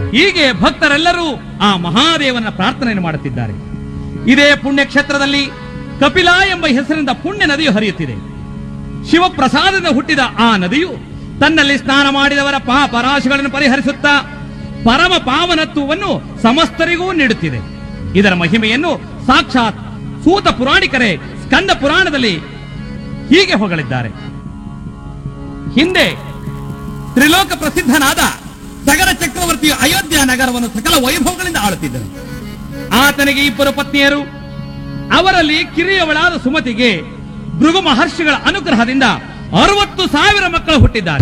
ಹೀಗೆ ಭಕ್ತರೆಲ್ಲರೂ ಆ ಮಹಾದೇವನ ಪ್ರಾರ್ಥನೆಯನ್ನು ಮಾಡುತ್ತಿದ್ದಾರೆ ಇದೇ ಪುಣ್ಯ ಕ್ಷೇತ್ರದಲ್ಲಿ ಕಪಿಲಾ ಎಂಬ ಹೆಸರಿನಿಂದ ಪುಣ್ಯ ನದಿಯು ಹರಿಯುತ್ತಿದೆ ಶಿವಪ್ರಸಾದದಿಂದ ಹುಟ್ಟಿದ ಆ ನದಿಯು ತನ್ನಲ್ಲಿ ಸ್ನಾನ ಮಾಡಿದವರ ಪಾಪ ರಾಶಿಗಳನ್ನು ಪರಿಹರಿಸುತ್ತಾ ಪರಮ ಪಾವನತ್ವವನ್ನು ಸಮಸ್ತರಿಗೂ ನೀಡುತ್ತಿದೆ ಇದರ ಮಹಿಮೆಯನ್ನು ಸಾಕ್ಷಾತ್ ಸೂತ ಪುರಾಣಿಕರೇ ಸ್ಕಂದ ಪುರಾಣದಲ್ಲಿ ಹೀಗೆ ಹೊಗಳಿದ್ದಾರೆ ಹಿಂದೆ ತ್ರಿಲೋಕ ಪ್ರಸಿದ್ಧನಾದ ಸಗರ ಚಕ್ರವರ್ತಿಯು ಅಯೋಧ್ಯ ನಗರವನ್ನು ಸಕಲ ವೈಭವಗಳಿಂದ ಆಳುತ್ತಿದ್ದನು ಆತನಿಗೆ ಇಬ್ಬರು ಪತ್ನಿಯರು ಅವರಲ್ಲಿ ಕಿರಿಯವಳಾದ ಸುಮತಿಗೆ ಭೃಗು ಮಹರ್ಷಿಗಳ ಅನುಗ್ರಹದಿಂದ ಅರವತ್ತು ಸಾವಿರ ಮಕ್ಕಳು ಹುಟ್ಟಿದ್ದಾರೆ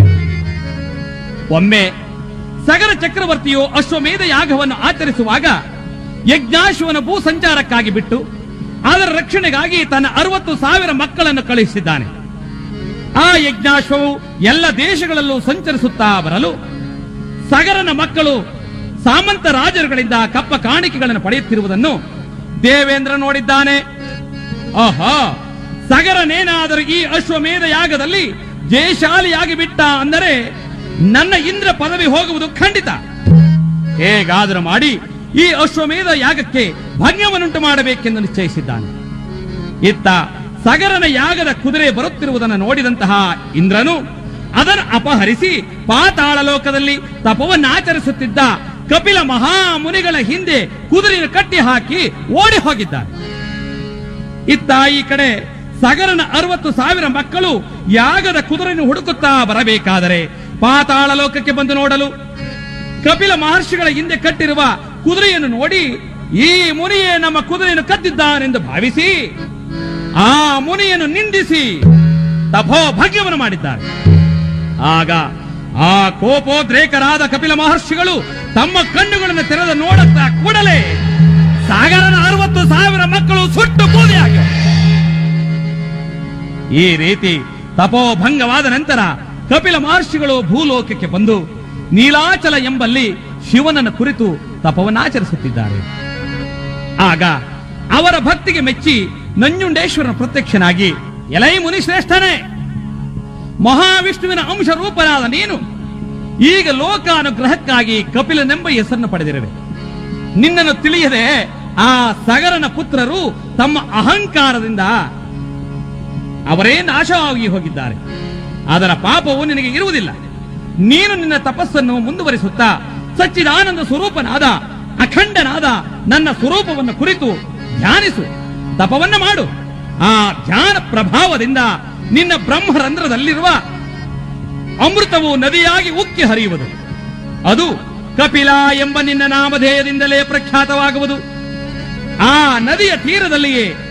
ಒಮ್ಮೆ ಸಗರ ಚಕ್ರವರ್ತಿಯು ಅಶ್ವಮೇಧ ಯಾಗವನ್ನು ಆಚರಿಸುವಾಗ ಯಜ್ಞಾಶ್ವನ ಭೂ ಸಂಚಾರಕ್ಕಾಗಿ ಬಿಟ್ಟು ಅದರ ರಕ್ಷಣೆಗಾಗಿ ತನ್ನ ಅರವತ್ತು ಸಾವಿರ ಮಕ್ಕಳನ್ನು ಕಳುಹಿಸಿದ್ದಾನೆ ಆ ಯಜ್ಞಾಶ್ವವು ಎಲ್ಲ ದೇಶಗಳಲ್ಲೂ ಸಂಚರಿಸುತ್ತಾ ಬರಲು ಸಗರನ ಮಕ್ಕಳು ಸಾಮಂತ ರಾಜರುಗಳಿಂದ ಕಪ್ಪ ಕಾಣಿಕೆಗಳನ್ನು ಪಡೆಯುತ್ತಿರುವುದನ್ನು ದೇವೇಂದ್ರ ನೋಡಿದ್ದಾನೆ ಆಹಾ ಸಗರನೇನಾದರೂ ಈ ಅಶ್ವಮೇಧ ಯಾಗದಲ್ಲಿ ಜಯಶಾಲಿಯಾಗಿ ಬಿಟ್ಟ ಅಂದರೆ ನನ್ನ ಇಂದ್ರ ಪದವಿ ಹೋಗುವುದು ಖಂಡಿತ ಹೇಗಾದರೂ ಮಾಡಿ ಈ ಅಶ್ವಮೇಧ ಯಾಗಕ್ಕೆ ಭಂಗವನ್ನುಂಟು ಮಾಡಬೇಕೆಂದು ನಿಶ್ಚಯಿಸಿದ್ದಾನೆ ಇತ್ತ ಸಗರನ ಯಾಗದ ಕುದುರೆ ಬರುತ್ತಿರುವುದನ್ನು ನೋಡಿದಂತಹ ಇಂದ್ರನು ಅದನ್ನು ಅಪಹರಿಸಿ ಪಾತಾಳ ಲೋಕದಲ್ಲಿ ತಪವನ್ನಾಚರಿಸುತ್ತಿದ್ದ ಕಪಿಲ ಮಹಾಮುನಿಗಳ ಹಿಂದೆ ಕುದುರೆಯನ್ನು ಕಟ್ಟಿ ಹಾಕಿ ಓಡಿ ಹೋಗಿದ್ದಾನೆ ಇತ್ತ ಈ ಕಡೆ ಸಗರನ ಅರವತ್ತು ಸಾವಿರ ಮಕ್ಕಳು ಯಾಗದ ಕುದುರೆಯನ್ನು ಹುಡುಕುತ್ತಾ ಬರಬೇಕಾದರೆ ಪಾತಾಳ ಲೋಕಕ್ಕೆ ಬಂದು ನೋಡಲು ಕಪಿಲ ಮಹರ್ಷಿಗಳ ಹಿಂದೆ ಕಟ್ಟಿರುವ ಕುದುರೆಯನ್ನು ನೋಡಿ ಈ ಮುನಿಯೇ ನಮ್ಮ ಕುದುರೆಯನ್ನು ಕದ್ದಿದ್ದಾನೆಂದು ಭಾವಿಸಿ ಆ ಮುನಿಯನ್ನು ನಿಂದಿಸಿ ತಪೋ ಭಾಗ್ಯವನ್ನು ಮಾಡಿದ್ದಾರೆ ಆಗ ಆ ಕೋಪೋದ್ರೇಕರಾದ ಕಪಿಲ ಮಹರ್ಷಿಗಳು ತಮ್ಮ ಕಣ್ಣುಗಳನ್ನು ತೆರೆದ ನೋಡುತ್ತಾ ಕೂಡಲೇ ಸಾಗರನ ಅರವತ್ತು ಸಾವಿರ ಮಕ್ಕಳು ಸುಟ್ಟು ಬೂದಿಯಾಗಿವೆ ಈ ರೀತಿ ತಪೋಭಂಗವಾದ ನಂತರ ಕಪಿಲ ಮಹರ್ಷಿಗಳು ಭೂಲೋಕಕ್ಕೆ ಬಂದು ನೀಲಾಚಲ ಎಂಬಲ್ಲಿ ಶಿವನನ್ನು ಕುರಿತು ತಪವನ್ನಾಚರಿಸುತ್ತಿದ್ದಾರೆ ಆಗ ಅವರ ಭಕ್ತಿಗೆ ಮೆಚ್ಚಿ ನಂಜುಂಡೇಶ್ವರನ ಪ್ರತ್ಯಕ್ಷನಾಗಿ ಎಲೈ ಮುನಿಶ್ರೇಷ್ಠನೇ ಮಹಾವಿಷ್ಣುವಿನ ಅಂಶ ರೂಪನಾದ ನೀನು ಈಗ ಲೋಕಾನುಗ್ರಹಕ್ಕಾಗಿ ಕಪಿಲನೆಂಬ ಹೆಸರನ್ನು ಪಡೆದಿರುವೆ ನಿನ್ನನ್ನು ತಿಳಿಯದೆ ಆ ಸಗರನ ಪುತ್ರರು ತಮ್ಮ ಅಹಂಕಾರದಿಂದ ಅವರೇ ನಾಶವಾಗಿ ಹೋಗಿದ್ದಾರೆ ಅದರ ಪಾಪವು ನಿನಗೆ ಇರುವುದಿಲ್ಲ ನೀನು ನಿನ್ನ ತಪಸ್ಸನ್ನು ಮುಂದುವರಿಸುತ್ತಾ ಸಚ್ಚಿದಾನಂದ ಸ್ವರೂಪನಾದ ಅಖಂಡನಾದ ನನ್ನ ಸ್ವರೂಪವನ್ನು ಕುರಿತು ಧ್ಯಾನಿಸು ತಪವನ್ನ ಮಾಡು ಆ ಧ್ಯಾನ ಪ್ರಭಾವದಿಂದ ನಿನ್ನ ಬ್ರಹ್ಮರಂಧ್ರದಲ್ಲಿರುವ ಅಮೃತವು ನದಿಯಾಗಿ ಉಕ್ಕಿ ಹರಿಯುವುದು ಅದು ಕಪಿಲ ಎಂಬ ನಿನ್ನ ನಾಮಧೇಯದಿಂದಲೇ ಪ್ರಖ್ಯಾತವಾಗುವುದು ಆ ನದಿಯ ತೀರದಲ್ಲಿಯೇ